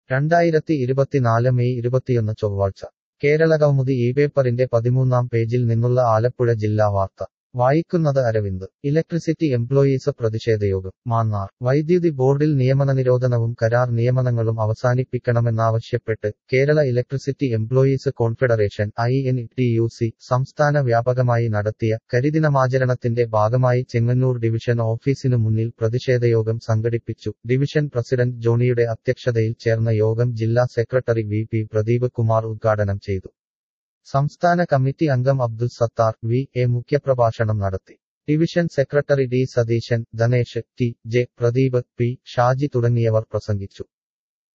രണ്ടായിരത്തി ഇരുപത്തിനാല് മെയ് ഇരുപത്തിയൊന്ന് ചൊവ്വാഴ്ച കേരള കൗമുദി ഈ പേപ്പറിന്റെ പതിമൂന്നാം പേജിൽ നിന്നുള്ള ആലപ്പുഴ ജില്ലാ വാർത്ത വായിക്കുന്നത് അരവിന്ദ് ഇലക്ട്രിസിറ്റി എംപ്ലോയീസ് പ്രതിഷേധയോഗം മാന്നാർ വൈദ്യുതി ബോർഡിൽ നിയമന നിരോധനവും കരാർ നിയമനങ്ങളും അവസാനിപ്പിക്കണമെന്നാവശ്യപ്പെട്ട് Kerala electricity employees confederation I N T U C സംസ്ഥാന വ്യാപകമായി നടത്തിയ കരിദിനമാചരണത്തിന്റെ ഭാഗമായി ചെങ്ങന്നൂർ ഡിവിഷൻ ഓഫീസിനു മുന്നിൽ പ്രതിഷേധയോഗം സംഘടിപ്പിച്ചു ഡിവിഷൻ പ്രസിഡന്റ് ജോണിയുടെ അധ്യക്ഷതയിൽ ചേർന്ന യോഗം ജില്ലാ സെക്രട്ടറി വി പി പ്രദീപ് കുമാർ ഉദ്ഘാടനം ചെയ്തു സംസ്ഥാന കമ്മിറ്റി അംഗം അബ്ദുൽ സത്താർ വി എ മുഖ്യപ്രഭാഷണം നടത്തി division secretary D Satheesan Dhanesh T J Pradeep P Shaji തുടങ്ങിയവർ പ്രസംഗിച്ചു